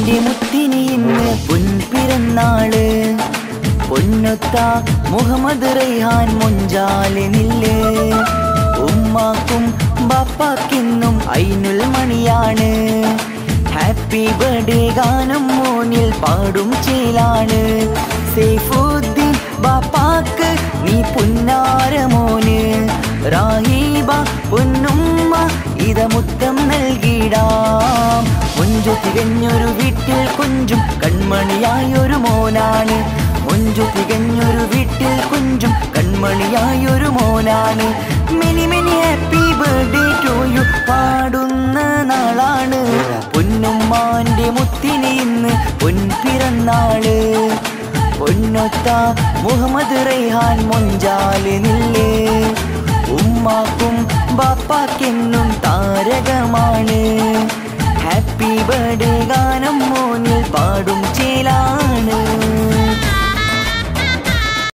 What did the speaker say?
ഉമ്മാന്റെ മുത്തിന് ഇന്ന് പൊൻപിറന്നാള് പൊന്നൊത്ത മുഹമ്മദ് റൈഹാൻ മുഞ്ചാലെ നില്ല് ഉമ്മാക്കും ബാപ്പാക്കിന്നും ഐനുൽ മണിയാണ് ഹാപ്പി ബർത്ത്ഡേ ഗാനം മോനിൽ പാടും ചേലാണ് സൈഫുദ്ദീൻ ബാപ്പാക്ക് നീ പുന്നാര മോന് റാഹീബ പൊന്നുമ്മ ഇത മുത്തം നൽകിടാം മുഞ്ചു തികഞ്ഞൊരു വീട്ടിൽ കുഞ്ചും കൺമണിയായൊരു മോനാണ് മുഞ്ചു തികഞ്ഞൊരു വീട്ടിൽ കുഞ്ചും കൺമണിയായൊരു മോനാണ് many many happy birthday to you പാടുന്ന നാളാണ് പൊന്നുമ്മാന്റെ മുത്തിന് ഇന്ന് പൊൻപിറന്നാള് പൊന്നൊത്ത മുഹമ്മദ് റൈഹാൻ മൊഞ്ചാല് നില്ലേ ഉമ്മാക്കും ബാപ്പാക്കെന്നും താരകമാണ് ഹാപ്പി ബർത്ത്ഡേ ഗാനം മോനിൽ പാടും ചേലാ